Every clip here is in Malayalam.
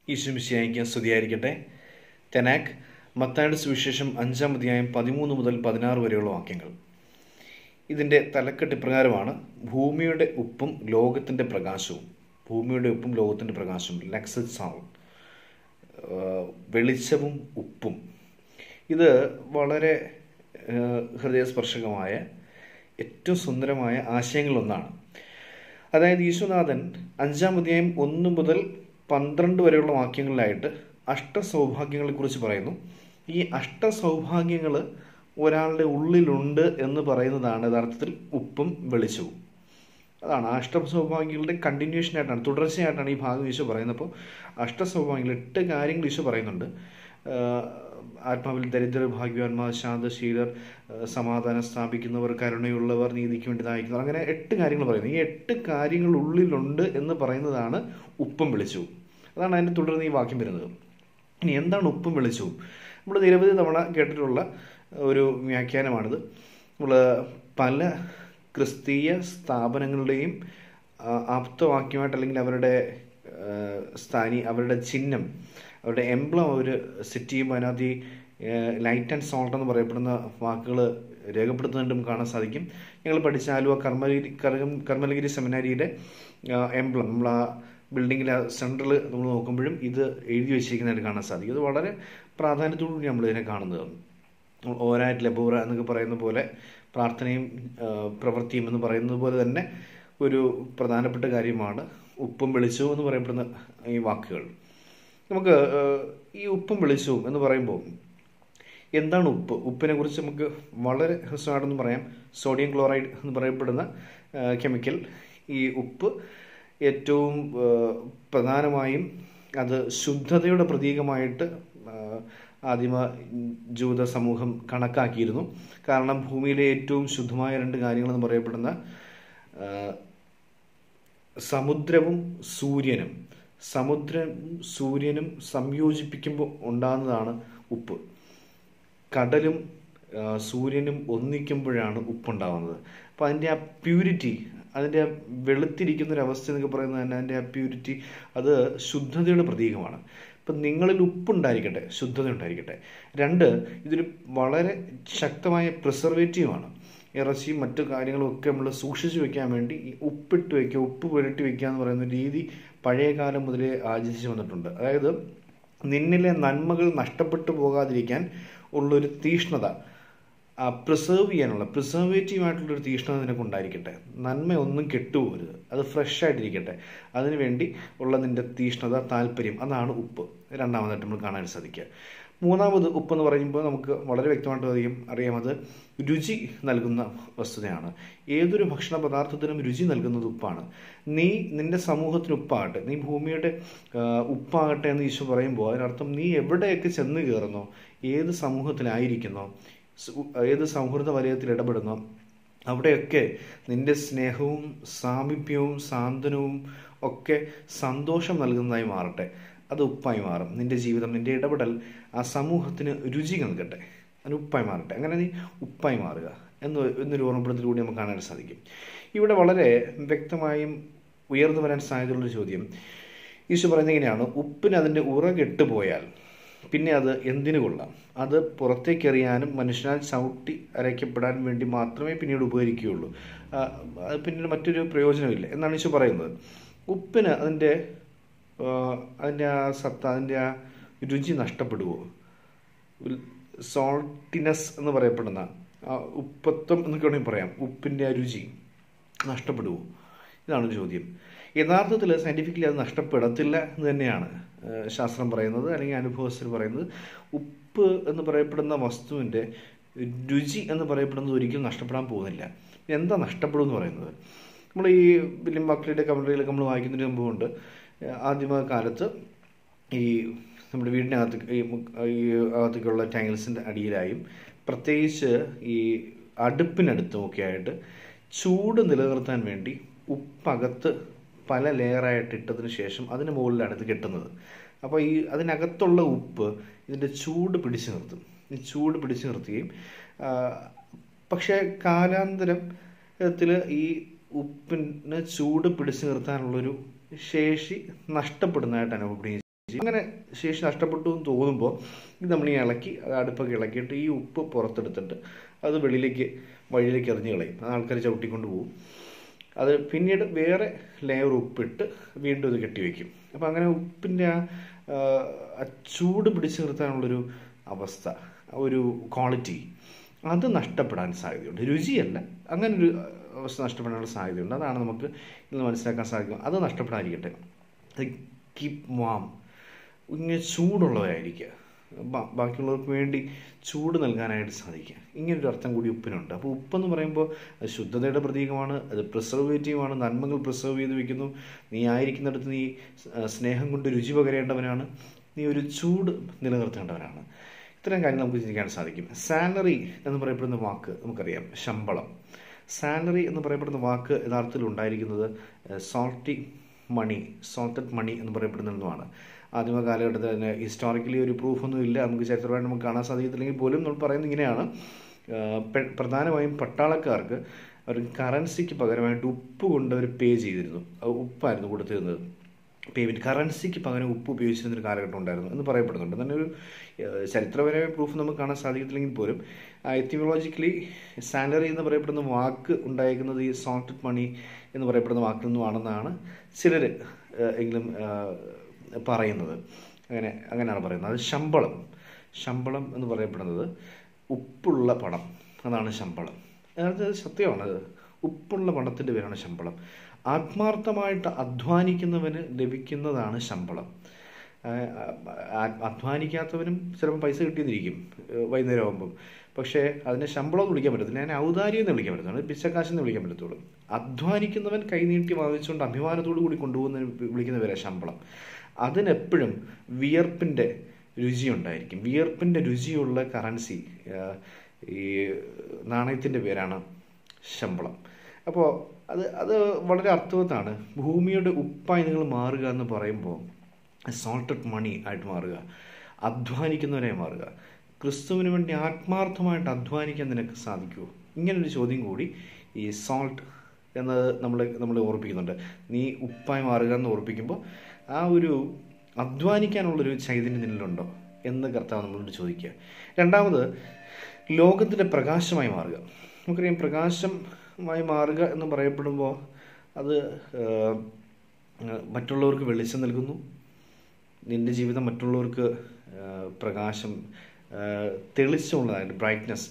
ഈശ്വമിശിയായിക്ക് സ്തുതിയായിരിക്കട്ടെ തെനാക്ക് മത്തായുടെ സുവിശേഷം അഞ്ചാം അധ്യായം പതിമൂന്ന് മുതൽ പതിനാറ് വരെയുള്ള വാക്യങ്ങൾ ഇതിൻ്റെ തലക്കെട്ട് ഇപ്രകാരമാണ് ഭൂമിയുടെ ഉപ്പും ലോകത്തിൻ്റെ പ്രകാശവും ഭൂമിയുടെ ഉപ്പും ലോകത്തിൻ്റെ പ്രകാശവും ലക്സഡ് സൗണ്ട് വെളിച്ചവും ഉപ്പും ഇത് വളരെ ഏഹ്, ഹൃദയസ്പർശകമായ ഏറ്റവും സുന്ദരമായ ആശയങ്ങളൊന്നാണ് അതായത് ഈശ്വനാഥൻ അഞ്ചാം അധ്യായം ഒന്ന് മുതൽ പന്ത്രണ്ട് വരെയുള്ള വാക്യങ്ങളിലായിട്ട് അഷ്ടസൗഭാഗ്യങ്ങളെക്കുറിച്ച് പറയുന്നു ഈ അഷ്ടസൗഭാഗ്യങ്ങൾ ഒരാളുടെ ഉള്ളിലുണ്ട് എന്ന് പറയുന്നതാണ് യഥാർത്ഥത്തിൽ ഉപ്പും വെളിച്ചവും അതാണ് അഷ്ടസൗഭാഗ്യങ്ങളുടെ കണ്ടിന്യൂഷൻ ആയിട്ടാണ് തുടർച്ചയായിട്ടാണ് ഈ ഭാഗം ഈശോ പറയുന്നത് അപ്പോൾ അഷ്ടസൗഭാഗ്യങ്ങൾ എട്ട് കാര്യങ്ങൾ ഈശോ പറയുന്നുണ്ട് ആഹ് ആത്മാവിൽ ദരിദ്രർ ഭാഗ്യവാന്മാർ ശാന്തശീലർ ആഹ് സമാധാനം സ്ഥാപിക്കുന്നവർ കരുണയുള്ളവർ നീതിക്ക് വേണ്ടി നയിക്കുന്നവർ അങ്ങനെ എട്ട് കാര്യങ്ങൾ പറയുന്നു ഈ എട്ട് കാര്യങ്ങൾ ഉള്ളിലുണ്ട് എന്ന് പറയുന്നതാണ് ഉപ്പും വെളിച്ചവും അതാണ് അതിൻ്റെ തുടർന്ന് ഈ വാക്യം വരുന്നത് ഇനി എന്താണ് ഉപ്പും വെളിച്ചവും നമ്മൾ നിരവധി തവണ കേട്ടിട്ടുള്ള ഒരു വ്യാഖ്യാനമാണിത് നമ്മൾ പല ക്രിസ്തീയ സ്ഥാപനങ്ങളുടെയും ആ, ആപ്തവാക്യമായിട്ട് അല്ലെങ്കിൽ അവരുടെ ആ, സ്ഥാനി അവരുടെ ചിഹ്നം അവരുടെ എംബ്ലം അവർ സെറ്റ് ചെയ്യുമ്പോൾ അതിനകത്ത് ഈ ലൈറ്റ് ആൻഡ് സോൾട്ട് എന്ന് പറയപ്പെടുന്ന വാക്കുകൾ രേഖപ്പെടുത്തുന്നതും കാണാൻ സാധിക്കും ഞങ്ങൾ പഠിച്ച ആലുവ കർമ്മഗിരി കർഗം- കർമ്മലഗിരി സെമിനാരിയുടെ എംബ്ലം നമ്മൾ ആ ബിൽഡിങ്ങിലെ സെൻട്രൽ നമ്മൾ നോക്കുമ്പോഴും ഇത് എഴുതി വെച്ചിരിക്കുന്നതായിട്ട് കാണാൻ സാധിക്കും ഇത് വളരെ പ്രാധാന്യത്തോടു കൂടി നമ്മൾ ഇതിനെ കാണുന്നത് ഓരായിട്ട് ലബൂറ എന്നൊക്കെ പറയുന്ന പോലെ പ്രാർത്ഥനയും ആ, പ്രവൃത്തിയും എന്ന് പറയുന്നത് പോലെ തന്നെ ഒരു പ്രധാനപ്പെട്ട കാര്യമാണ് ഉപ്പും വെളിച്ചവും എന്ന് പറയപ്പെടുന്ന ഈ വാക്കുകൾ നമുക്ക് ആ, ഈ ഉപ്പും വെളിച്ചവും എന്ന് പറയുമ്പോൾ എന്താണ് ഉപ്പ് ഉപ്പിനെ കുറിച്ച് നമുക്ക് വളരെ ഹ്രസ്വമായിട്ടൊന്ന് പറയാം സോഡിയം ക്ലോറൈഡ് എന്ന് പറയപ്പെടുന്ന കെമിക്കൽ ഈ ഉപ്പ് ഏറ്റവും ആ, പ്രധാനമായും അത് ശുദ്ധതയുടെ പ്രതീകമായിട്ട് ആ, ആദിമ ജൂത സമൂഹം കണക്കാക്കിയിരുന്നു കാരണം ഭൂമിയിലെ ഏറ്റവും ശുദ്ധമായ രണ്ട് കാര്യങ്ങളെന്ന് പറയപ്പെടുന്ന ആ, സമുദ്രവും സൂര്യനും സമുദ്രവും സൂര്യനും സംയോജിപ്പിക്കുമ്പോൾ ഉണ്ടാകുന്നതാണ് ഉപ്പ് കടലും ആ, സൂര്യനും ഒന്നിക്കുമ്പോഴാണ് ഉപ്പുണ്ടാവുന്നത് അപ്പോൾ അതിൻ്റെ ആ പ്യൂരിറ്റി അതിൻ്റെ ആ വെളുത്തിരിക്കുന്ന ഒരു അവസ്ഥ എന്നൊക്കെ പറയുന്നത് തന്നെ അതിൻ്റെ ആ പ്യൂരിറ്റി അത് ശുദ്ധതയുടെ പ്രതീകമാണ് ഇപ്പം നിങ്ങളിൽ ഉപ്പുണ്ടായിരിക്കട്ടെ ശുദ്ധത ഉണ്ടായിരിക്കട്ടെ രണ്ട് ഇതൊരു വളരെ ശക്തമായ പ്രിസർവേറ്റീവാണ് ഇറച്ചിയും മറ്റു കാര്യങ്ങളും ഒക്കെ നമ്മൾ സൂക്ഷിച്ചു വെക്കാൻ വേണ്ടി ഈ ഉപ്പിട്ട് വെക്കുക ഉപ്പ് പുരട്ടി വെക്കുക എന്ന് പറയുന്ന രീതി പഴയ കാലം മുതലേ ആചരിച്ചു വന്നിട്ടുണ്ട് അതായത് നിന്നിലെ നന്മകൾ നഷ്ടപ്പെട്ടു പോകാതിരിക്കാൻ ഉള്ളൊരു തീഷ്ണത പ്രിസർവ് ചെയ്യാനുള്ള പ്രിസർവേറ്റീവ് ആയിട്ടുള്ളൊരു തീഷ്ണത നിനക്ക് ഉണ്ടായിരിക്കട്ടെ നന്മയൊന്നും കെട്ടുപോകരുത് അത് ഫ്രഷ് ആയിട്ടിരിക്കട്ടെ അതിനുവേണ്ടി ഉള്ള നിന്റെ തീഷ്ണത താല്പര്യം അതാണ് ഉപ്പ് രണ്ടാമതായിട്ട് നമ്മൾ കാണാൻ സാധിക്കുക മൂന്നാമത് ഉപ്പ് എന്ന് പറയുമ്പോൾ നമുക്ക് വളരെ വ്യക്തമായിട്ട് അധികം അറിയാം അത് രുചി നൽകുന്ന വസ്തുതയാണ് ഏതൊരു ഭക്ഷണ പദാർത്ഥത്തിനും രുചി നൽകുന്നത് ഉപ്പാണ് നീ നിന്റെ സമൂഹത്തിന് ഉപ്പാകട്ടെ നീ ഭൂമിയുടെ ആ, ഉപ്പാകട്ടെ എന്ന് ഈശോ പറയുമ്പോൾ അതിനർത്ഥം നീ എവിടെയൊക്കെ ചെന്ന് കയറുന്നോ ഏത് സമൂഹത്തിലായിരിക്കുന്നോ സു- ഏത് സൗഹൃദ വലയത്തിൽ ഇടപെടുന്നോ അവിടെയൊക്കെ നിന്റെ സ്നേഹവും സാമീപ്യവും സാന്ത്വനവും ഒക്കെ സന്തോഷം നൽകുന്നതായി മാറട്ടെ അത് ഉപ്പായി മാറും നിന്റെ ജീവിതം നിന്റെ ഇടപെടൽ ആ സമൂഹത്തിന് രുചി നൽകട്ടെ അതിന് ഉപ്പായി മാറട്ടെ അങ്ങനെ നീ ഉപ്പായി മാറുക എന്ന് എന്നൊരു ഓർമ്മപ്പെടുത്തൽ നമുക്ക് കാണാൻ സാധിക്കും ഇവിടെ വളരെ വ്യക്തമായും ഉയർന്നു വരാൻ സാധ്യതയുള്ള ചോദ്യം ഈശോ പറയുന്നത് ഇങ്ങനെയാണ് ഉപ്പിന് അതിൻ്റെ ഉറ കെട്ടുപോയാൽ പിന്നെ അത് എന്തിനു കൊള്ളാം അത് പുറത്തേക്ക് എറിയാനും മനുഷ്യനാൽ ചവിട്ടി അരയ്ക്കപ്പെടാൻ വേണ്ടി മാത്രമേ പിന്നീട് ഉപകരിക്കുകയുള്ളൂ ആ, അത് പിന്നീട് മറ്റൊരു പ്രയോജനമില്ല എന്നാണ് ഈശോ പറയുന്നത് ഉപ്പിന് അതിൻ്റെ ആ, അതിൻ്റെ ആ സത്ത അതിൻ്റെ ആ രുചി നഷ്ടപ്പെടുമോ സോൾട്ടിനെസ് എന്ന് പറയപ്പെടുന്ന ആ ഉപ്പത്വം എന്നൊക്കെ വേണമെങ്കിൽ പറയാം ഉപ്പിൻ്റെ ആ രുചി നഷ്ടപ്പെടുമോ ഇതാണ് ചോദ്യം യഥാർത്ഥത്തിൽ സയൻറ്റിഫിക്കലി അത് നഷ്ടപ്പെടത്തില്ല എന്ന് തന്നെയാണ് ഏഹ്, ശാസ്ത്രം പറയുന്നത് അല്ലെങ്കിൽ അനുഭവസ്ഥർ പറയുന്നത് ഉപ്പ് എന്ന് പറയപ്പെടുന്ന വസ്തുവിൻ്റെ രുചി എന്ന് പറയപ്പെടുന്നത് ഒരിക്കലും നഷ്ടപ്പെടാൻ പോകുന്നില്ല എന്താ നഷ്ടപ്പെടും എന്ന് പറയുന്നത് നമ്മൾ ഈ വില്യം ബക്ലിയുടെ കമൻട്രിയിലൊക്കെ നമ്മൾ വായിക്കുന്നതിന് മുമ്പുകൊണ്ട് ആദ്യമ കാലത്ത് ഈ നമ്മുടെ വീടിനകത്ത് ഈ മു- ഈ അകത്തേക്കുള്ള ടൈൽസിൻ്റെ അടിയിലായും പ്രത്യേകിച്ച് ഈ അടുപ്പിനടുത്തും ഒക്കെ ആയിട്ട് ചൂട് നിലനിർത്താൻ വേണ്ടി ഉപ്പകത്ത് പല ലെയറായിട്ട് ഇട്ടതിന് ശേഷം അതിന് മുകളിലാണ് ഇത് കെട്ടുന്നത് അപ്പോൾ ഈ അതിനകത്തുള്ള ഉപ്പ് ഇതിൻ്റെ ചൂട് പിടിച്ചു നിർത്തും ഈ ചൂട് പിടിച്ചു നിർത്തുകയും ആ, പക്ഷേ കാലാന്തരത്തിൽ ഈ ഉപ്പിന് ചൂട് പിടിച്ചു നിർത്താനുള്ളൊരു ശേഷി നഷ്ടപ്പെടുന്നതായിട്ട് അനുഭവപ്പെടുകയും അങ്ങനെ ശേഷി നഷ്ടപ്പെട്ടു എന്ന് തോന്നുമ്പോൾ ഇത് നമ്മൾ ഈ ഇളക്കി അത് അടുപ്പൊക്കെ ഇളക്കിയിട്ട് ഈ ഉപ്പ് പുറത്തെടുത്തിട്ട് അത് വെളിയിലേക്ക് വഴിയിലേക്ക് എറിഞ്ഞ് കളയും അത് ആൾക്കാർ ചവിട്ടിക്കൊണ്ട് പോകും അത് പിന്നീട് വേറെ ലെയർ ഉപ്പിട്ട് വീണ്ടും ഇത് കെട്ടിവെക്കും അപ്പോൾ അങ്ങനെ ഉപ്പിൻ്റെ ആ ആ, ആ ചൂട് പിടിച്ചു നിർത്താനുള്ളൊരു അവസ്ഥ ആ ഒരു ക്വാളിറ്റി അത് നഷ്ടപ്പെടാൻ സാധ്യതയുണ്ട് രുചിയല്ല അങ്ങനെ ഒരു അവസ്ഥ നഷ്ടപ്പെടാനുള്ള സാധ്യതയുണ്ട് അതാണ് നമുക്ക് ഇന്ന് മനസ്സിലാക്കാൻ സാധിക്കും അത് നഷ്ടപ്പെടാതിരിക്കട്ടെ കീപ് വാം ഇങ്ങനെ ചൂടുള്ളവരായിരിക്കുക ബാ- ബാക്കിയുള്ളവർക്ക് വേണ്ടി ചൂട് നൽകാനായിട്ട് സാധിക്കുക ഇങ്ങനൊരു അർത്ഥം കൂടി ഉപ്പിനുണ്ട് അപ്പോൾ ഉപ്പെന്ന് പറയുമ്പോൾ അത് ശുദ്ധതയുടെ പ്രതീകമാണ് അത് പ്രിസർവേറ്റീവാണ് നന്മകൾ പ്രിസർവ് ചെയ്ത് വെക്കുന്നു നീ ആയിരിക്കുന്നിടത്ത് നീ സ്- സ്നേഹം കൊണ്ട് രുചി പകരേണ്ടവനാണ് നീ ഒരു ചൂട് നിലനിർത്തേണ്ടവനാണ് ഇത്തരം കാര്യങ്ങൾ നമുക്ക് ചിന്തിക്കാൻ സാധിക്കും സാലറി എന്ന് പറയപ്പെടുന്ന വാക്ക് നമുക്കറിയാം ശമ്പളം സാലറി എന്ന് പറയപ്പെടുന്ന വാക്ക് യഥാർത്ഥത്തിൽ ഉണ്ടായിരിക്കുന്നത് സോൾട്ടി മണി സോൾട്ടഡ് മണി എന്ന് പറയപ്പെടുന്നതാണ് ആദ്യമ കാലഘട്ടത്തിൽ തന്നെ ഹിസ്റ്റോറിക്കലി ഒരു പ്രൂഫൊന്നും ഇല്ല നമുക്ക് ചരിത്രമായിട്ട് നമുക്ക് കാണാൻ സാധിക്കത്തില്ലെങ്കിൽ പോലും നമ്മൾ പറയുന്നത് ഇങ്ങനെയാണ് ആ, പെ- പ്രധാനമായും പട്ടാളക്കാർക്ക് അവർ കറൻസിക്ക് പകരമായിട്ട് ഉപ്പ് കൊണ്ട് അവർ പേ ചെയ്തിരുന്നു അത് ഉപ്പായിരുന്നു കൊടുത്തിരുന്നത് പേയ്മെൻറ്റ് കറൻസിക്ക് പകരം ഉപ്പ് ഉപയോഗിച്ചിരുന്ന ഒരു കാലഘട്ടം ഉണ്ടായിരുന്നു എന്ന് പറയപ്പെടുന്നുണ്ട് തന്നെ ഒരു ഏഹ്, ചരിത്രപരമായ പ്രൂഫ് നമുക്ക് കാണാൻ സാധിക്കത്തില്ലെങ്കിൽ പോലും എത്തിമോളജിക്കലി സാലറി എന്ന് പറയപ്പെടുന്ന വാക്ക് ഉണ്ടായിരിക്കുന്നത് ഈ സോൾട്ടഡ് മണി എന്ന് പറയപ്പെടുന്ന വാക്കിൽ നിന്നുമാണെന്നാണ് ചിലർ എങ്കിലും ഏഹ്, പറയുന്നത് അങ്ങനെ അങ്ങനെയാണ് പറയുന്നത് അത് ശമ്പളം ശമ്പളം എന്ന് പറയപ്പെടുന്നത് ഉപ്പുള്ള പണം അതാണ് ശമ്പളം അതായത് സത്യമാണ് അത് ഉപ്പുള്ള പണത്തിൻ്റെ പേരാണ് ശമ്പളം ആത്മാർത്ഥമായിട്ട് അധ്വാനിക്കുന്നവന് ലഭിക്കുന്നതാണ് ശമ്പളം ആ, ആ, അധ്വാനിക്കാത്തവനും ചിലപ്പോൾ പൈസ കിട്ടിയെന്നിരിക്കും ഏഹ് വൈകുന്നേരം ആകുമ്പം പക്ഷേ അതിനെ ശമ്പളം എന്ന് വിളിക്കാൻ പറ്റത്തില്ല അതിനെ ഔദാര്യം എന്ന് വിളിക്കാൻ പറ്റത്തുള്ളൂ അത് പിച്ചക്കാശ് എന്ന് വിളിക്കാൻ പറ്റത്തുള്ളൂ അധ്വാനിക്കുന്നവൻ കൈനീട്ടി വാങ്ങിച്ചുകൊണ്ട് അഭിമാനത്തോടു കൂടി കൊണ്ടുപോകുന്നതിന് വിളിക്കുന്ന പേരാ ശമ്പളം അതിനെപ്പോഴും വിയർപ്പിൻ്റെ രുചി ഉണ്ടായിരിക്കും വിയർപ്പിൻ്റെ രുചിയുള്ള കറൻസി ഈ നാണയത്തിൻ്റെ പേരാണ് ശമ്പളം അപ്പോൾ അത് അത് വളരെ അർത്ഥവത്താണ് ഭൂമിയുടെ ഉപ്പായി നിങ്ങൾ മാറുക എന്ന് പറയുമ്പോൾ സോൾട്ടഡ് മണി ആയിട്ട് മാറുക അധ്വാനിക്കുന്നവരായി മാറുക ക്രിസ്തുവിന് വേണ്ടി ആത്മാർത്ഥമായിട്ട് അധ്വാനിക്കാൻ നിനക്ക് സാധിക്കുമോ ഇങ്ങനൊരു ചോദ്യം കൂടി ഈ സോൾട്ട് എന്നത് നമ്മൾ നമ്മളെ ഓർപ്പിക്കുന്നുണ്ട് നീ ഉപ്പായി മാറുക എന്ന് ഓർപ്പിക്കുമ്പോൾ ആ ഒരു അധ്വാനിക്കാനുള്ളൊരു ചൈതന്യം നിന്നിലുണ്ടോ എന്ന് കർത്താവ് നമ്മളോട് ചോദിക്കുക രണ്ടാമത് ലോകത്തിൻ്റെ പ്രകാശമായി മാറുക നമുക്കറിയാം പ്രകാശമായി മാറുക എന്ന് പറയപ്പെടുമ്പോൾ അത് ഏഹ്, മറ്റുള്ളവർക്ക് വെളിച്ചം നൽകുന്നു നിന്റെ ജീവിതം മറ്റുള്ളവർക്ക് ഏഹ്, പ്രകാശം ഏഹ്, തെളിച്ചമുള്ളതായിട്ട് ബ്രൈറ്റ്നസ്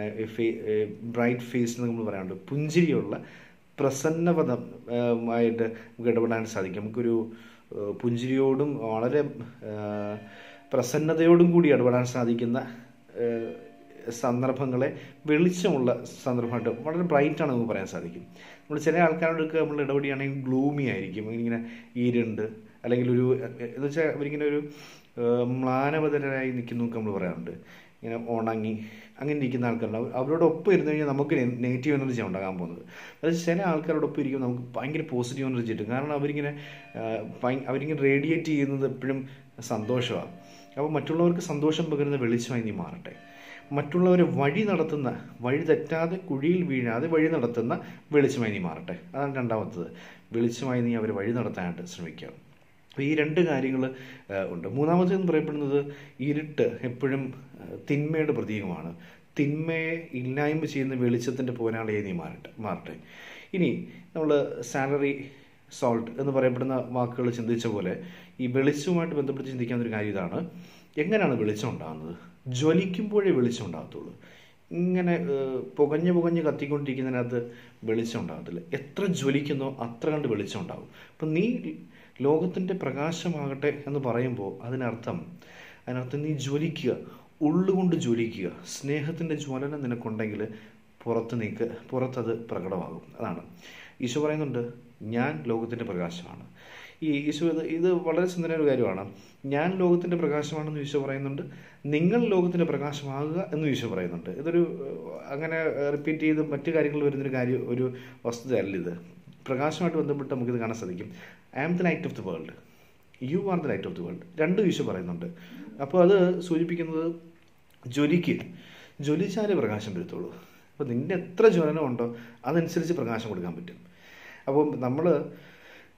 ബ്രൈറ്റ് ഫേസ് എന്ന് നമ്മൾ പറയാറുണ്ട് പുഞ്ചിരിയുള്ള പ്രസന്നപദം ഏഹ്, ആയിട്ട് നമുക്ക് ഇടപെടാൻ സാധിക്കും നമുക്കൊരു ഏഹ്, പുഞ്ചിരിയോടും വളരെ ഏഹ്, പ്രസന്നതയോടും കൂടി ഇടപെടാൻ സാധിക്കുന്ന ഏഹ്, സന്ദർഭങ്ങളെ വെളിച്ചമുള്ള സന്ദർഭമായിട്ട് വളരെ ബ്രൈറ്റാണ് നമുക്ക് പറയാൻ സാധിക്കും നമ്മൾ ചില ആൾക്കാരോടൊക്കെ നമ്മൾ ഇടപെടുകയാണെങ്കിൽ ഗ്ലൂമി ആയിരിക്കും ഇങ്ങനെ ഈരുണ്ട് അല്ലെങ്കിൽ ഒരു എന്ന് വെച്ചാൽ അവരിങ്ങനെ ഒരു ഏഹ്, മ്ലാനവതരായി നിൽക്കുന്നു എന്നൊക്കെ നമ്മൾ പറയാറുണ്ട് ഇങ്ങനെ ഉണങ്ങി അങ്ങനെ ഇരിക്കുന്ന ആൾക്കാരുണ്ട് അവർ- അവരോടൊപ്പം ഇരുന്ന് കഴിഞ്ഞാൽ നമുക്ക് നെഗറ്റീവ് എനർജി ഉണ്ടാകാൻ പോകുന്നത് അത് ചില ആൾക്കാരോടൊപ്പം ഇരിക്കുമ്പോൾ നമുക്ക് ഭയങ്കര പോസിറ്റീവ് എനർജി കിട്ടും കാരണം അവരിങ്ങനെ ഏഹ്, ഭയ- അവരിങ്ങനെ റേഡിയേറ്റ് ചെയ്യുന്നത് എപ്പോഴും സന്തോഷമാണ് അപ്പോൾ മറ്റുള്ളവർക്ക് സന്തോഷം പകരുന്ന വെളിച്ചമായി നീ മാറട്ടെ മറ്റുള്ളവരെ വഴി നടത്തുന്ന വഴി തെറ്റാതെ കുഴിയിൽ വീഴാതെ വഴി നടത്തുന്ന വെളിച്ചമായി നീ മാറട്ടെ അതാണ് രണ്ടാമത്തത് വെളിച്ചമായി നീ അവരെ വഴി നടത്താനായിട്ട് ശ്രമിക്കുക അപ്പോൾ ഈ രണ്ട് കാര്യങ്ങൾ ഉണ്ട് മൂന്നാമത്തേന്ന് പറയപ്പെടുന്നത് ഇരുട്ട് എപ്പോഴും ആ, തിന്മയുടെ പ്രതീകമാണ് തിന്മയെ ഇല്ലായ്മ ചെയ്യുന്ന വെളിച്ചത്തിൻ്റെ പോരാളിയെ നീ മാറട്ടെ മാറട്ടെ ഇനി നമ്മൾ സാലറി സോൾട്ട് എന്ന് പറയപ്പെടുന്ന വാക്കുകൾ ചിന്തിച്ച പോലെ ഈ വെളിച്ചവുമായിട്ട് ബന്ധപ്പെട്ട് ചിന്തിക്കാവുന്ന ഒരു കാര്യം ഇതാണ് എങ്ങനെയാണ് വെളിച്ചം ഉണ്ടാകുന്നത് ജ്വലിക്കുമ്പോഴേ വെളിച്ചം ഉണ്ടാകത്തുള്ളൂ ഇങ്ങനെ ഏഹ്, പുകഞ്ഞ് പുകഞ്ഞ് കത്തിക്കൊണ്ടിരിക്കുന്നതിനകത്ത് വെളിച്ചം ഉണ്ടാകത്തില്ല എത്ര ജ്വലിക്കുന്നോ അത്ര കണ്ട് വെളിച്ചം ഉണ്ടാകും അപ്പം നീ ലോകത്തിൻ്റെ പ്രകാശമാകട്ടെ എന്ന് പറയുമ്പോൾ അതിനർത്ഥം അതിനർത്ഥം നീ ജ്വലിക്കുക ഉള്ളുകൊണ്ട് ജ്വലിക്കുക സ്നേഹത്തിൻ്റെ ജ്വലനം നിനക്കുണ്ടെങ്കിൽ പുറത്ത് നീക്ക് പുറത്തത് പ്രകടമാകും അതാണ് ഈശോ പറയുന്നുണ്ട് ഞാൻ ലോകത്തിൻ്റെ പ്രകാശമാണ് ഈ ഈശോ ഇത് ഇത് വളരെ സുന്ദര ഒരു കാര്യമാണ് ഞാൻ ലോകത്തിൻ്റെ പ്രകാശമാണെന്ന് ഈശോ പറയുന്നുണ്ട് നിങ്ങൾ ലോകത്തിൻ്റെ പ്രകാശമാകുക എന്ന് ഈശോ പറയുന്നുണ്ട് ഇതൊരു ഏഹ്, അങ്ങനെ റിപ്പീറ്റ് ചെയ്ത് മറ്റു കാര്യങ്ങൾ വരുന്നൊരു കാര്യം ഒരു വസ്തുതയല്ല ഇത് പ്രകാശമായിട്ട് ബന്ധപ്പെട്ട് നമുക്കിത് കാണാൻ സാധിക്കും I am the light of the world you are the light of the world രണ്ടും ഈശോ പറയുന്നുണ്ട് അപ്പോൾ അത് സൂചിപ്പിക്കുന്നത് ജ്വലിക്ക് ജ്വലിച്ചാലേ പ്രകാശം വരത്തുള്ളൂ അപ്പോൾ നിൻ്റെ എത്ര ജ്വലനം ഉണ്ടോ അതനുസരിച്ച് പ്രകാശം കൊടുക്കാൻ പറ്റും അപ്പം നമ്മൾ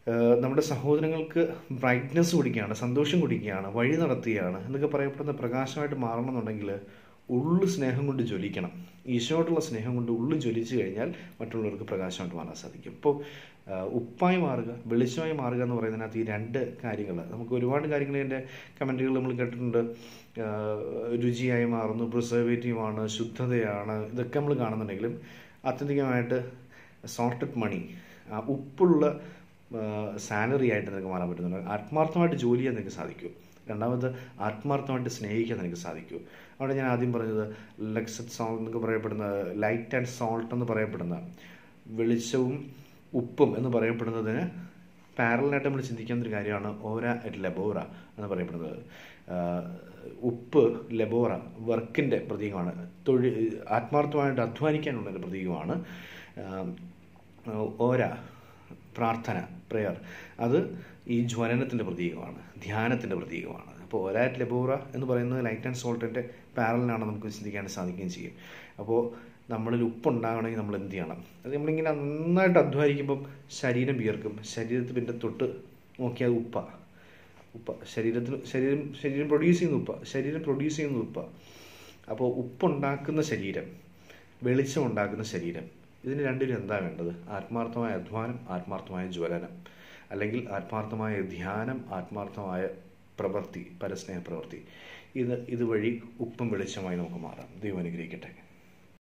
ഏഹ് നമ്മുടെ സഹോദരങ്ങൾക്ക് ബ്രൈറ്റ്നസ് കൊടുക്കുകയാണ് സന്തോഷം കൊടുക്കുകയാണ് വഴി നടത്തുകയാണ് എന്നൊക്കെ പറയപ്പെടുന്ന പ്രകാശമായിട്ട് മാറണമെന്നുണ്ടെങ്കിൽ ഉള്ളു സ്നേഹം കൊണ്ട് ജ്വലിക്കണം ഈശോയോടുള്ള സ്നേഹം കൊണ്ട് ഉള്ളു ജ്വലിച്ചു കഴിഞ്ഞാൽ മറ്റുള്ളവർക്ക് പ്രകാശമായിട്ട് മാറാൻ സാധിക്കും ഇപ്പോൾ ഉപ്പായി മാറുക വെളിച്ചമായി മാറുക എന്ന് പറയുന്നതിനകത്ത് ഈ രണ്ട് കാര്യങ്ങൾ നമുക്ക് ഒരുപാട് കാര്യങ്ങൾ എൻ്റെ കമൻറ്റുകൾ നമ്മൾ കേട്ടിട്ടുണ്ട് ആ, രുചിയായി മാറുന്നു പ്രിസർവേറ്റീവ് ആണ് ശുദ്ധതയാണ് ഇതൊക്കെ നമ്മൾ കാണുന്നുണ്ടെങ്കിലും ആത്യന്തികമായിട്ട് സോൾട്ടഡ് മണി ഉപ്പുള്ള സാലറി ആയിട്ട് നിനക്ക് മാറാൻ പറ്റുന്നുണ്ട് ആത്മാർത്ഥമായിട്ട് ജോലി ചെയ്യാൻ നിനക്ക് സാധിക്കും രണ്ടാമത് ആത്മാർത്ഥമായിട്ട് സ്നേഹിക്കാൻ നിനക്ക് സാധിക്കും അവിടെ ഞാൻ ആദ്യം പറഞ്ഞത് ലെക്സറ്റ് സോൾട്ട് എന്നൊക്കെ പറയപ്പെടുന്ന ലൈറ്റ് ആൻഡ് സോൾട്ട് എന്ന് പറയപ്പെടുന്ന വെളിച്ചവും ഉപ്പും എന്ന് പറയപ്പെടുന്നതിന് പാരലായിട്ട് നമ്മൾ ചിന്തിക്കുന്ന ഒരു കാര്യമാണ് ഓര അറ്റ് ലബോറ എന്ന് പറയപ്പെടുന്നത് ആഹ് ഉപ്പ് ലബോറ വർക്കിൻ്റെ പ്രതീകമാണ് തൊഴിൽ ആത്മാർത്ഥമായിട്ട് അധ്വാനിക്കാനുള്ള ഒരു പ്രതീകമാണ് ആഹ് ഓര പ്രാർത്ഥന പ്രെയർ അത് ഈ ജ്വലനത്തിൻ്റെ പ്രതീകമാണ് ധ്യാനത്തിൻ്റെ പ്രതീകമാണ് അപ്പോൾ ഒരാറ്റ് ലബോറ എന്ന് പറയുന്നത് ലൈറ്റ് ആൻഡ് സോൾട്ടിൻ്റെ പാരലിനാണ് നമുക്ക് ചിന്തിക്കാൻ സാധിക്കുകയും ചെയ്യും അപ്പോൾ നമ്മളിൽ ഉപ്പുണ്ടാകണമെങ്കിൽ നമ്മൾ എന്ത് ചെയ്യണം അത് നമ്മളിങ്ങനെ നന്നായിട്ട് അധ്വാനിക്കുമ്പം ശരീരം വിയർക്കും ശരീരത്തിൽ പിന്നെ തൊട്ട് നോക്കിയാൽ ഉപ്പ ഉപ്പ ശരീരത്തിന് ശരീരം ശരീരം പ്രൊഡ്യൂസ് ചെയ്യുന്ന ഉപ്പ ശരീരം പ്രൊഡ്യൂസ് ചെയ്യുന്ന ഉപ്പ അപ്പോൾ ഉപ്പുണ്ടാക്കുന്ന ശരീരം വെളിച്ചം ഉണ്ടാക്കുന്ന ശരീരം ഇതിന് രണ്ടിനും എന്താ വേണ്ടത് ആത്മാർത്ഥമായ അധ്വാനം ആത്മാർത്ഥമായ ജ്വലനം അല്ലെങ്കിൽ ആത്മാർത്ഥമായ ധ്യാനം ആത്മാർത്ഥമായ പ്രവൃത്തി പരസ്നേഹ പ്രവൃത്തി ഇത് ഇതുവഴി ഉപ്പും വെളിച്ചമായി നമുക്ക് മാറാം ദൈവം അനുഗ്രഹിക്കട്ടെ